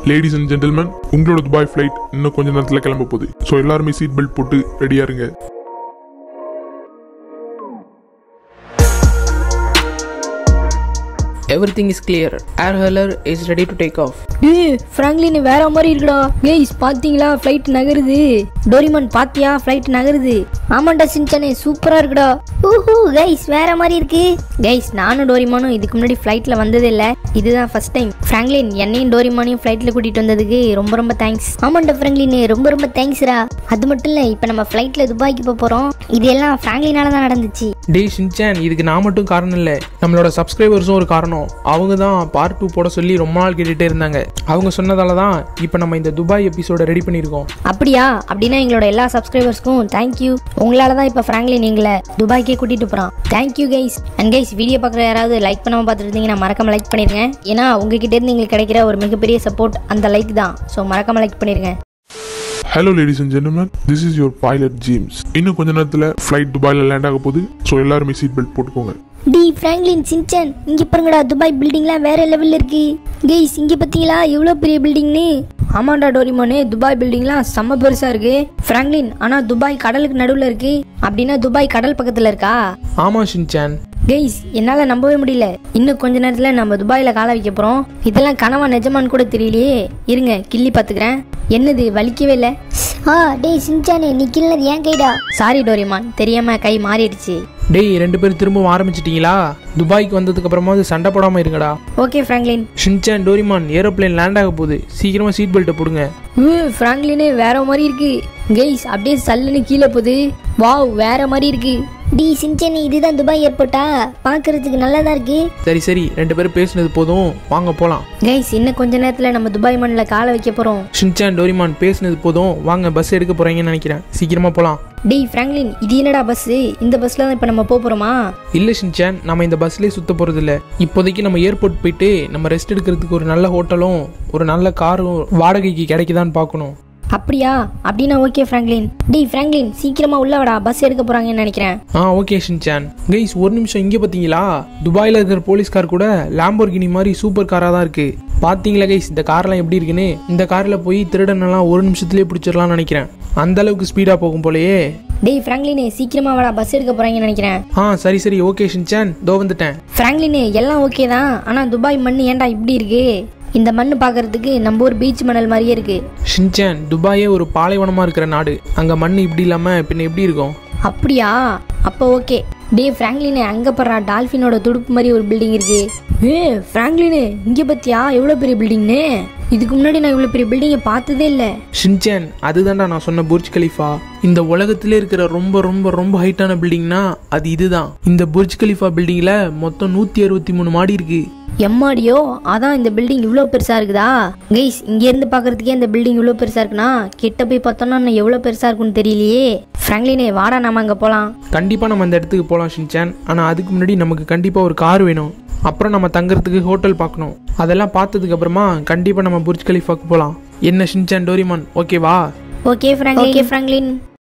Ladies and gentlemen உங்களோட Dubai flight இன்னும் கொஞ்ச நேரத்தில் கிளம்ப போகுது ஸோ எல்லாருமே சீட் பெல்ட் போட்டு ரெடியா இருங்க Everything is clear. Air hurler is ready to take off. ஏய் ஃப்ராங்க்லின் வேற மாதிரி இருக்குடா கேய்ஸ் பாத்தீங்களா ஃப்ளைட் நகருது டோரிமான் பாத்தியா ஃப்ளைட் நகருது ஆமாண்டா சின்சானே சூப்பரா இருக்குடா ஊஹூ கைஸ் வேற மாதிரி இருக்கு கைஸ் நானும் டோரிமானும் இதுக்கு முன்னாடி ஃப்ளைட்ல வந்ததே இல்ல இதுதான் ஃபர்ஸ்ட் டைம் ஃப்ராங்க்லின் என்னையும் டோரிமானையும் ஃப்ளைட்ல கூட்டிட்டு வந்ததுக்கு ரொம்ப ரொம்ப தேங்க்ஸ் ஆமாண்டா ஃப்ராங்க்லின் ரொம்ப ரொம்ப தேங்க்ஸ்ரா அது மட்டும் இல்ல இப்போ நம்ம ஃப்ளைட்ல துபாய்க்கு போக போறோம் இது எல்லாம் ஃப்ராங்க்லினால தான் நடந்துச்சு டேய் ஷின்சான் இதுக்கு நான் மட்டும் காரணம் இல்லை நம்மளோட சப்ஸ்கிரைபர்ஸும் ஒரு காரணம் அவங்க தான் பார்ட் டூ போட சொல்லி ரொம்ப நாள் கேட்டுகிட்டே இருந்தாங்க அவங்க சொன்னதால தான் இப்போ நம்ம இந்த துபாய் எபிசோட ரெடி பண்ணியிருக்கோம் அப்படியா அப்படின்னா எங்களோட எல்லா சப்ஸ்கிரைபர்ஸ்க்கும் தேங்க்யூ உங்களால தான் இப்போ ஃப்ராங்க்லின் எங்களை துபாய்க்கே கூட்டிட்டு போறான் thank you guys and guys video பார்க்குற யாராவது லைக் பண்ணாம பார்த்துட்டு இருந்தீங்கன்னா மறக்காம லைக் பண்ணிருங்க ஏன்னா உங்ககிட்ட இருந்து எங்களுக்கு கிடைக்கிற ஒரு மிகப்பெரிய சப்போர்ட் அந்த லைக் தான் ஸோ மறக்காம லைக் பண்ணிருங்க hello ladies and gentlemen this is your pilot James இன்னும் கொஞ்ச நேரத்தில் ஃப்ளைட் துபாயில் லேண்ட் ஆக போகுது ஸோ எல்லாருமே சீட் பெல்ட் போட்டுக்கோங்க டி ஃப்ராங்க்லின் சின்சன் இங்க பாருங்கடா துபாய் பில்டிங்லாம் வேற லெவல்ல இருக்கு கைஸ் இங்க பாத்தீங்களா எவ்வளவு பெரிய பில்டிங்னு ஆமாண்டா டோரிமோனே துபாய் பில்டிங்லாம் செம்ம பெருசா இருக்கு ஃப்ராங்க்லின் ஆனா துபாய் கடலுக்கு நடுவுல இருக்கு அப்படின்னா துபாய் கடல் பக்கத்துல இருக்கா ஆமாம் ஷின்சான் கைஸ் என்னால நம்பவே முடியல இன்னும் கொஞ்ச நேரத்துல நம்ம துபாயில கால வைக்க போறோம் இதெல்லாம் கனவா நிஜமான்னு கூட தெரியலையே இருங்க கிள்ளி பாத்துக்கிறேன் என்னது வலிக்கவே இல்ல ஆ டேய் சின்சானே நீ கிள்ளது ஏன் கைடா சாரி டோரிமான் தெரியாம கை மாறிடுச்சு டேய் ரெண்டு பேரும் திரும்பவும் ஆரம்பிச்சிட்டீங்களா துபாய்க்கு வந்ததுக்கு அப்புறமாவது சண்டை போடாமல் இருங்கடா okay Franklin Shinchan Doraemon aeroplane land ஆக போகுது சீக்கிரமாக சீட் பெல்ட்டை போடுங்க ஊ ஃப்ராங்க்லினே வேற மாதிரி இருக்கு கைஸ் அப்படியே சல்லுன்னு கீழே போகுது வாவ் வேற மாதிரி இருக்கு டி சின்சனி இதுதான் துபாய் ஏர்போர்ட்டா பார்க்கிறதுக்கு நல்லா தான் இருக்கு சரி சரி ரெண்டு பேரும் பேசுனது போதும் வாங்க போகலாம் கைஸ் இன்னும் கொஞ்ச நேரத்துல நம்ம துபாய் மண்ணில் காலை வைக்க போறோம் ஷின்சான் டோரிமான் பேசுனது போதும் வாங்க பஸ் எடுக்க போகிறீங்கன்னு நினைக்கிறேன் சீக்கிரமாக போகலாம் டேய் ஃப்ராங்க்லின் இது என்னடா பஸ் இந்த பஸ்ல தான் இப்போ நம்ம போக போறோமா இல்லை ஷின்சான் நம்ம இந்த பஸ்லேயே சுத்த போகிறதில்ல இப்போதைக்கு நம்ம ஏர்போர்ட் போயிட்டு நம்ம ரெஸ்ட் எடுக்கிறதுக்கு ஒரு நல்ல ஹோட்டலும் ஒரு நல்ல காரும் வாடகைக்கு கிடைக்குதான்னு பார்க்கணும் அப்படியா அப்படின்னா ஓகே ஃப்ராங்க்லின் டேய் ஃப்ராங்க்லின் சீக்கிரமா உள்ள வாடா பஸ் எடுக்க போறாங்கன்னு நினைக்கிறேன் ஆ ஓகே ஷின்சான் கைஸ் ஒரு நிமிஷம் இங்கே பார்த்தீங்களா துபாயில் இருக்கிற போலீஸ் கார் கூட லாம்போர்கினி மாதிரி சூப்பர் காராக தான் இருக்குது பார்த்தீங்களா கைஸ் இந்த கார்லாம் எப்படி இருக்குன்னு இந்த காரில் போய் திருடனெல்லாம் ஒரு நிமிஷத்துலேயே பிடிச்சிடலாம்னு நினைக்கிறேன் அந்த அளவுக்கு ஸ்பீடாக போகும் போலயே டேய் ஃப்ராங்க்லினே சீக்கிரமா வாடா பஸ் எடுக்க போறாங்கன்னு நினைக்கிறேன் ஆ சரி சரி ஓகே ஷின்சான் தோ வந்துட்டேன் ஃப்ராங்க்லினே எல்லாம் ஓகே தான் ஆனா துபாய் மண் ஏன்டா இப்படி இருக்கு இந்த மண் பார்க்கறதுக்கு நம்ம ஊர் பீச் மணல் மாதிரியே இருக்கு ஷின்சான் துபாயே ஒரு பாலைவனமாக இருக்கிற நாடு அங்கே மண் இப்படி இல்லாமல் பின்ன எப்படி இருக்கும் அப்படியா அப்போ ஓகே டேய் ஃப்ராங்க்லினே அங்க படுறா டால்ஃபினோட துடுப்பு மாதிரி ஒரு பில்டிங் இருக்கு ஏ ஃப்ராங்க்லினே இங்க பத்தியா எவ்வளவு பெரிய பில்டிங்னு இதுக்கு முன்னாடி நான் இவ்வளவு பெரிய பில்டிங்கை பார்த்ததே இல்லை ஷின்சான் அதுதான்டா நான் சொன்ன புர்ஜ் கலிஃபா இந்த உலகத்திலே இருக்கிற ரொம்ப ரொம்ப ரொம்ப ஹைட்டான பில்டிங்னா அது இதுதான் இந்த புர்ஜ் கலிஃபா பில்டிங்கில் மொத்தம் நூற்றி அறுபத்தி மூணு மாடி இருக்கு எம்மாடியோ அதான் இந்த பில்டிங் இவ்வளோ பெருசா இருக்குதா கைஸ் இங்க இருந்து பார்க்கறதுக்கே இந்த பில்டிங் இவ்வளோ பெருசா இருக்குன்னா கிட்ட போய் பார்த்தோம்னா இன்னும் எவ்வளோ பெருசா இருக்கும்னு தெரியலையே ஃப்ராங்க்லினே வாடா நாம அங்க போலாம் கண்டிப்பாக நம்ம அந்த இடத்துக்கு போகலாம் ஷின்சான் ஆனால் அதுக்கு முன்னாடி நமக்கு கண்டிப்பாக ஒரு கார் வேணும் அப்புறம் நம்ம தங்குறதுக்கு ஹோட்டல் பார்க்கணும் அதெல்லாம் பார்த்ததுக்கு அப்புறமா கண்டிப்பாக நம்ம புர்ஜ் கலிஃபாக்கு போகலாம் என்ன ஷின்சான் டோரிமான் ஓகேவா ஓகே ஃப்ராங்க்லின் ஓகே ஃப்ராங்க்லின்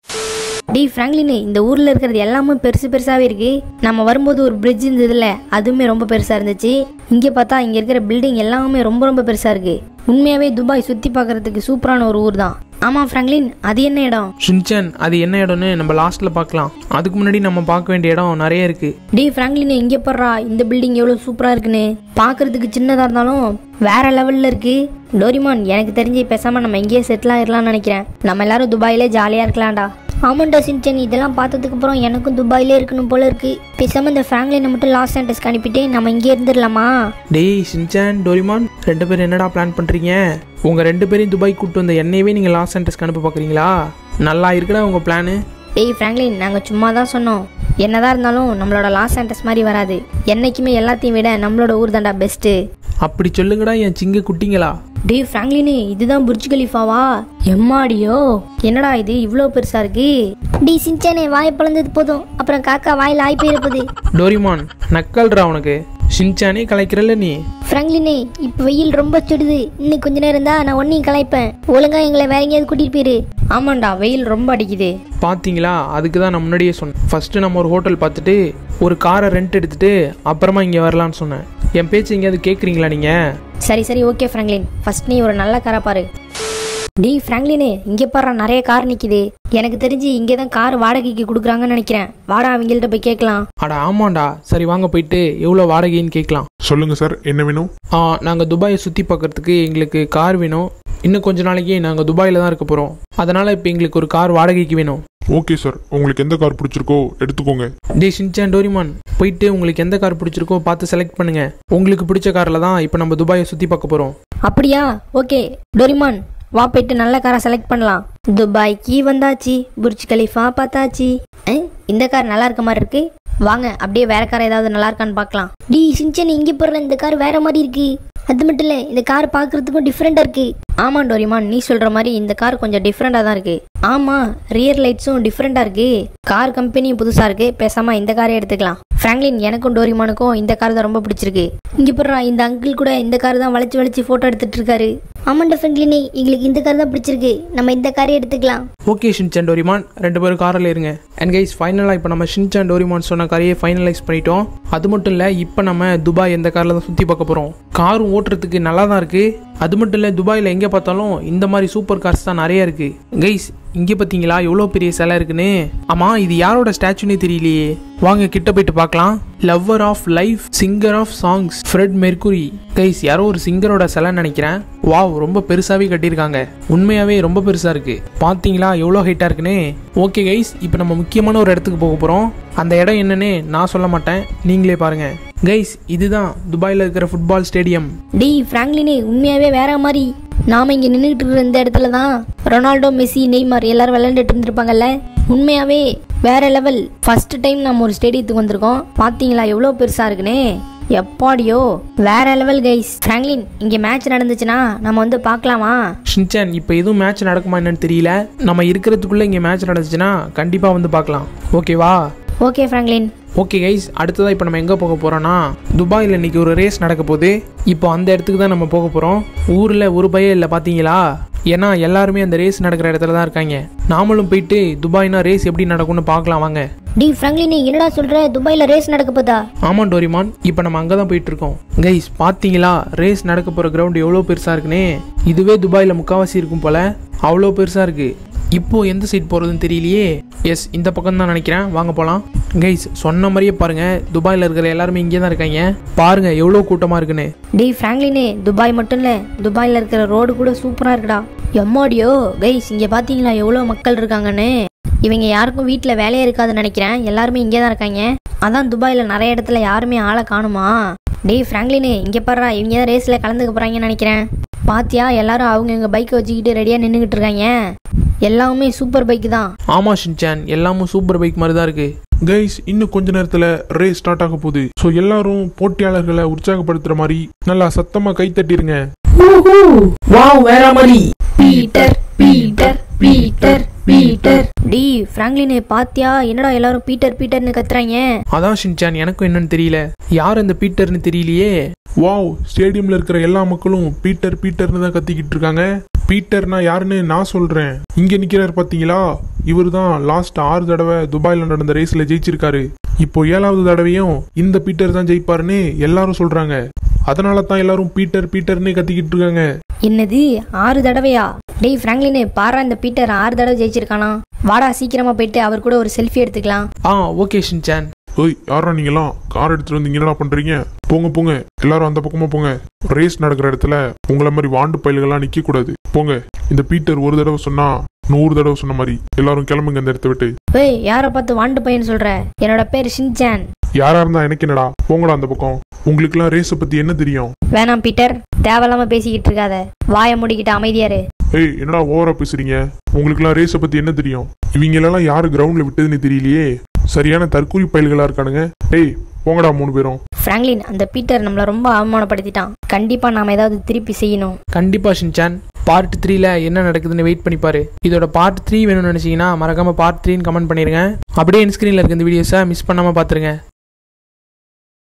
டேய் ஃப்ராங்க்லின் இந்த ஊர்ல இருக்கிறது எல்லாமே பெருசு பெருசாவே இருக்கு நம்ம வரும்போது ஒரு பிரிட்ஜ் இருந்ததுல அதுவுமே ரொம்ப பெருசா இருந்துச்சு இங்க பார்த்தா இங்க இருக்கிற பில்டிங் எல்லாமே ரொம்ப ரொம்ப பெருசா இருக்கு உண்மையாவே துபாய் சுத்தி பார்க்கறதுக்கு சூப்பரான ஒரு ஊர் தான் ஆமா ஃப்ராங்க்லின் அது என்ன இடம் ஷின்சான் அது என்ன இடம்னு நம்ம லாஸ்ட்டில் பார்க்கலாம் அதுக்கு முன்னாடி நம்ம பார்க்க வேண்டிய இடம் நிறைய இருக்குது டேய் ஃப்ராங்க்லின் இங்கே படுறா இந்த பில்டிங் எவ்வளோ சூப்பராக இருக்குன்னு பார்க்கறதுக்கு சின்னதாக இருந்தாலும் வேற லெவலில் இருக்கு டோரிமான் எனக்கு தெரிஞ்சு பேசாமல் நம்ம இங்கேயே செட்டில் ஆயிடலாம்னு நினைக்கிறேன் நம்ம எல்லாரும் துபாயிலே ஜாலியாக இருக்கலாம்டா ஆமாண்டா சின்சன் இதெல்லாம் பார்த்ததுக்கு அப்புறம் எனக்கும் துபாயிலே இருக்கணும் போல இருக்கு பேசாமல் இந்த ஃபேமிலியை மட்டும் லாஸ் ஆண்டஸ்க்கு அனுப்பிட்டு நம்ம இங்கே இருந்துடலாமா டேய் ஷின்சான் டோரிமான் ரெண்டு பேரும் என்னடா பிளான் பண்ணுறீங்க உங்கள் ரெண்டு பேரையும் துபாய் கூப்பிட்டு வந்த என்னையவே நீங்கள் லாஸ் சென்டர்ஸ்க்கு அனுப்ப பார்க்குறீங்களா நல்லா இருக்குடா உங்கள் பிளானு டேய் ஃப்ராங்க்லின் நாங்கள் சும்மா தான் சொன்னோம் என்னதான் இருந்தாலும் நம்மளோட லாஸ் ஆண்டஸ் மாதிரி வராது என்னைக்குமே எல்லாத்தையும் விட நம்மளோட ஊர் தான்டா பெஸ்ட்டு அப்படி சொல்லுங்கடா என் சிங்க குட்டிங்களா டேய் ஃப்ராங்க்லினே இதுதான் புர்ஜ் கலிஃபாவா எம்மாடியோ என்னடா இது இவ்வளோ பெருசா இருக்கு டி சின்சானே வாய் பிளந்தது போதும் அப்புறம் காக்கா வாயில் ஆய் போயிருப்பது டோரிமான் நக்கல்ரா உனக்கு ஷின்சானே கலைக்கிறல்ல நீ ஃப்ராங்க்லினே இப்போ வெயில் ரொம்ப சுடுது இன்னும் கொஞ்ச நேரம் இருந்தா நான் ஒன்னையும் கலாய்ப்பேன் ஒழுங்கா எங்களை வேற எங்கேயாவது கூட்டிட்டு போயிரு ஆமாண்டா வெயில் ரொம்ப அடிக்குது பார்த்தீங்களா அதுக்கு தான் நான் முன்னாடியே சொன்னேன் ஃபஸ்ட்டு நம்ம ஒரு ஹோட்டல் பார்த்துட்டு ஒரு காரை ரெண்ட் எடுத்துட்டு அப்புறமா இங்கே வரலான்னு சொன்னேன் என் பேச்சு எங்கேயாவது கேட்குறீங்களா நீங்கள் சரி சரி ஓகே ஃப்ராங்க்லின் ஃபர்ஸ்ட் நீ ஒரு நல்ல காரை பாரு டி ஃப்ராங்க்லினு இங்கே பாரு நிறைய கார் நிக்குது எனக்கு தெரிஞ்சு இங்கே தான் கார் வாடகைக்கு கொடுக்குறாங்கன்னு நினைக்கிறேன் வாடா அவங்கள்ட்ட போய் கேட்கலாம் அட ஆமாண்டா சரி வாங்க போயிட்டு எவ்வளோ வாடகைன்னு கேட்கலாம் சொல்லுங்க சார் என்ன வேணும் ஆ நாங்கள் துபாயை சுற்றி பார்க்கறதுக்கு எங்களுக்கு கார் வேணும் இன்னும் கொஞ்ச நாளைக்கு நாங்கள் துபாயில் தான் இருக்க போகிறோம் அதனால் இப்போ எங்களுக்கு ஒரு கார் வாடகைக்கு வேணும் ஓகே சார் உங்களுக்கு எந்த கார் பிடிச்சிருக்கோ எடுத்துக்கோங்க டே ஷின்சான் டோரிமான் போயிட்டு உங்களுக்கு எந்த கார் பிடிச்சிருக்கோ பார்த்து செலக்ட் பண்ணுங்க உங்களுக்கு பிடிச்ச காரில் தான் இப்போ நம்ம துபாயை சுற்றி பார்க்க போகிறோம் அப்படியா ஓகே டோரிமான் வா போயிட்டு நல்ல காரை செலக்ட் பண்ணலாம் துபாய்க்கு வந்தாச்சு புர்ஜ் கலிஃபா பார்த்தாச்சு அஹ், இந்த கார் நல்லா இருக்க மாதிரி இருக்கு வாங்க அப்படியே வேற கார் ஏதாவது நல்லா இருக்கான்னு பார்க்கலாம் டி சிஞ்சன் இங்கே போடுற இந்த கார் வேற மாதிரி இருக்கு அது மட்டும் இல்லை இந்த கார் பார்க்கறதுக்கும் டிஃப்ரெண்டா இருக்கு ஆமா டோரிமான் நீ சொல்ற மாதிரி இந்த கார் கொஞ்சம் டிஃப்ரெண்டா தான் இருக்கு ஆமா ரியர் லைட்ஸும் டிஃப்ரெண்டா இருக்கு கார் கம்பெனியும் புதுசா இருக்கு பேசாம இந்த காரே எடுத்துக்கலாம் ஃப்ராங்க்லின் எனக்கும் டோரிமானுக்கும் இந்த கார் தான் ரொம்ப பிடிச்சிருக்கு இங்க போடுறா இந்த அங்கிள் கூட இந்த கார் தான் வளைச்சு வளைச்சு போட்டோ எடுத்துட்டு இருக்காரு ஆமாண்டா ஃப்ராங்க்லினே எங்களுக்கு இந்த கார் தான் பிடிச்சிருக்கு நம்ம இந்த காரே எடுத்துக்கலாம் ஓகே ஷின்சான் டோரிமான் ரெண்டு பேரும் காரில் இருங்க அண்ட் கைஸ் ஃபைனலாக இப்போ நம்ம ஷின்சான் டோரிமான் சொன்ன காரையே ஃபைனலைஸ் பண்ணிட்டோம் அது மட்டும் இல்லை இப்போ நம்ம துபாய் எந்த காரில் தான் சுற்றி பார்க்க போகிறோம் காரும் ஓட்டுறதுக்கு நல்லா தான் இருக்குது அது மட்டும் இல்லை துபாயில் எங்கே பார்த்தாலும் இந்த மாதிரி சூப்பர் கார்ஸ் தான் நிறைய இருக்குது கைஸ் இங்கே பார்த்தீங்களா எவ்வளோ பெரிய சிலை இருக்குன்னு ஆமாம் இது யாரோட ஸ்டாச்சுன்னே தெரியலையே வாங்க கிட்ட போயிட்டு பார்க்கலாம் lover of life singer of songs Fred Mercury guys யாரோ ஒரு சிங்கரோட சிலைன்னு நினைக்கிறேன் வாவ் ரொம்ப பெருசாவே கட்டியிருக்காங்க உண்மையாவே ரொம்ப பெருசா இருக்கு பாத்தீங்களா எவ்வளோ ஹைட்டா இருக்குன்னு ஓகே கைஸ் இப்போ நம்ம முக்கியமான ஒரு இடத்துக்கு போக போறோம் அந்த இடம் என்னன்னு நான் சொல்ல மாட்டேன் நீங்களே பாருங்க கைஸ் இதுதான் துபாயில் இருக்கிற ஃபுட்பால் ஸ்டேடியம் டி ஃப்ராங்க்லினே உண்மையாவே வேற மாதிரி நாம இங்க நின்றுட்டு இருக்கிற இந்த இடத்துல தான் ரொனால்டோ மெஸ்ஸி நெய்மார் எல்லாரும் விளையாண்டுட்டு இருந்திருப்பாங்கல்ல உண்மையாவே வேற லெவல் ஃபர்ஸ்ட் டைம் நம்ம ஒரு ஸ்டேடியத்துக்கு வந்திருக்கோம் பாத்தீங்களா எவ்வளோ பெருசா இருக்குன்னு எப்பாடியோ வேற லெவல் கைஸ் ஃப்ராங்க்லின் இங்க மேட்ச் நடந்துச்சுன்னா நம்ம வந்து பார்க்கலாமா ஷின்சான் இப்போ எதுவும் மேட்ச் நடக்குமா என்னன்னு தெரியல நம்ம இருக்கிறதுக்குள்ள இங்கே மேட்ச் நடந்துச்சுன்னா கண்டிப்பாக வந்து பார்க்கலாம் ஓகேவா ஓகே ஃப்ராங்க்லின் ஓகே கைஸ் அடுத்ததாக இப்போ நம்ம எங்கே போக போகிறோன்னா துபாயில் இன்னைக்கு ஒரு ரேஸ் நடக்க போகுது இப்போ அந்த இடத்துக்கு தான் நம்ம போக போகிறோம் ஊரில் ஒரு பையன் இல்லை பார்த்தீங்களா ஏன்னா எல்லாருமே அந்த ரேஸ் நடக்கிற இடத்துல தான் இருக்காங்க நாமளும் போயிட்டு துபாய்னா ரேஸ் எப்படி நடக்கும்னு பார்க்கலாம் வாங்க டி ஃப்ராங்க்லின் என்னடா சொல்ற துபாயில ரேஸ் நடக்க போதா ஆமாம் டோரிமான் இப்போ நம்ம அங்கே தான் போயிட்டு இருக்கோம் கைஸ் பார்த்தீங்களா ரேஸ் நடக்க போகிற கிரவுண்ட் எவ்வளோ பெருசாக இருக்குன்னே இதுவே துபாயில் முக்காவாசி இருக்கும் போல அவ்வளோ பெருசாக இருக்கு இப்போ எந்த சைட் போகிறதுன்னு தெரியலையே எஸ் இந்த பக்கம் தான் நினைக்கிறேன் வாங்க போகலாம் கைஸ் சொன்ன மாதிரியே பாருங்க துபாயில் இருக்கிற எல்லாருமே இங்கே தான் இருக்காங்க பாருங்க எவ்வளோ கூட்டமாக இருக்குன்னு டேய் ஃப்ராங்க்லினே துபாய் மட்டும் இல்ல துபாயில இருக்கிற ரோடு கூட சூப்பரா இருக்குடா எம்மாடியோ கைஸ் இங்க பாத்தீங்களா எவ்வளவு மக்கள் இருக்காங்கன்னு இவங்க யாருக்கும் வீட்ல வேலையே இருக்காதுன்னு நினைக்கிறேன் எல்லாருமே இங்கே தான் இருக்காங்க அதான் துபாயில நிறைய இடத்துல யாருமே ஆளை காணுமா டேய் ஃப்ராங்க்லினே இங்க பாருடா இவங்க தான் ரேஸ்ல கலந்துக்க போறாங்கன்னு நினைக்கிறேன் பாத்தியா எல்லாரும் அவங்க எங்க பைக்கை வச்சுக்கிட்டு ரெடியா நின்றுகிட்டு இருக்காங்க எல்லாமே சூப்பர் பைக் தான் ஆமாம் ஷின்சான் எல்லாமும் சூப்பர் பைக் மாதிரி தான் இருக்குது கைஸ் இன்னும் கொஞ்ச நேரத்துல ரேஸ் ஸ்டார்ட் ஆக போகுது ஸோ எல்லாரும் போட்டியாளர்களை உற்சாகப்படுத்துற மாதிரி நல்லா சத்தமா கை தட்டிருங்க வாவ் வேற மாதிரி பீட்டர் பீட்டர் பீட்டர் பீட்டர் டி ஃப்ராங்க்லினே பாத்தியா என்னடா எல்லாரும் பீட்டர் பீட்டர்னு கத்துறாங்க அதான் ஷின்சான் எனக்கும் என்னன்னு தெரியல யார் அந்த பீட்டர்னு தெரியலையே வாவ் ஸ்டேடியம்ல இருக்கிற எல்லா மக்களும் பீட்டர் பீட்டர்னு தான் கத்திக்கிட்டு இருக்காங்க பீட்டர்னா யாருன்னு நான் சொல்றேன் இங்க நிக்கிறார் பாத்தீங்களா இவர் தான் லாஸ்ட் ஆறு தடவை துபாயில நடந்த ரேஸ்ல ஜெயிச்சிருக்காரு இப்போ ஏழாவது தடவையும் இந்த பீட்டர் தான் ஜெயிப்பாருன்னு எல்லாரும் சொல்றாங்க அதனால தான் எல்லாரும் பீட்டர் பீட்டர்னே கத்திக்கிட்டு இருக்காங்க என்னது ஆறு தடவையா டேய் ஃப்ராங்க்லினே பாரா இந்த பீட்டர் ஆறு தடவை ஜெயிச்சிருக்கானா வாடா சீக்கிரமா போயிட்டு அவர் கூட ஒரு செல்ஃபி எடுத்துக்கலாம் ஆ ஓகே ஷின்சான் ஓய் யாரா நீங்களாம் கார் எடுத்துட்டு வந்து இங்க என்னடா பண்றீங்க போங்க போங்க எல்லாரும் அந்த பக்கமா போங்க ரேஸ் நடக்கிற இடத்துல உங்களை மாதிரி வாண்டு பயல்கள்லாம் நிக்க கூடாது போங்க இந்த பீட்டர் ஒரு தடவை சொன்னா நூறு தடவை சொன்ன மாதிரி எல்லாரும் கிளம்புங்க இந்த இடத்த விட்டு ஏய் யாரை பார்த்து வாண்டு பையன் சொல்ற என்னோட பேர் ஷின்சான் யாரா இருந்தா எனக்கு என்னடா போங்கடா அந்த பக்கம் உங்களுக்குலாம் ரேஸை பத்தி என்ன தெரியும் வேணாம் பீட்டர் தேவையில்லாம பேசிக்கிட்டு இருக்காத வாயை மூடிக்கிட்டு அமைதியாரு ஏய் என்னடா ஓவரா பேசுறீங்க உங்களுக்குலாம் ரேஸை பத்தி என்ன தெரியும் இவங்களெல்லாம் யாரு கிரவுண்ட்ல விட்டதுன்னு தெரியலையே சரியான தற்கூலி பயல்களா இருக்கானுங்க டேய் போங்கடா மூணு பேரும் ஃப்ராங்க்லின் அந்த பீட்டர் நம்மளை ரொம்ப அவமானப்படுத்திட்டான் கண்டிப்பா நாம ஏதாவது திருப்பி செய்யணும் கண்டிப்பா ஷின்சான் பார்ட் த்ரீல என்ன நடக்குதுன்னு வெயிட் பண்ணி பாரு இதோட பார்ட் த்ரீ வேணும்னு நினைச்சீங்கன்னா மறக்காம பார்ட் த்ரீன்னு கமெண்ட் பண்ணிருங்க அப்படியே ஸ்க்ரீன்ல இருக்க இந்த வீடியோஸை மிஸ் பண்ணாம பாத்துருங்க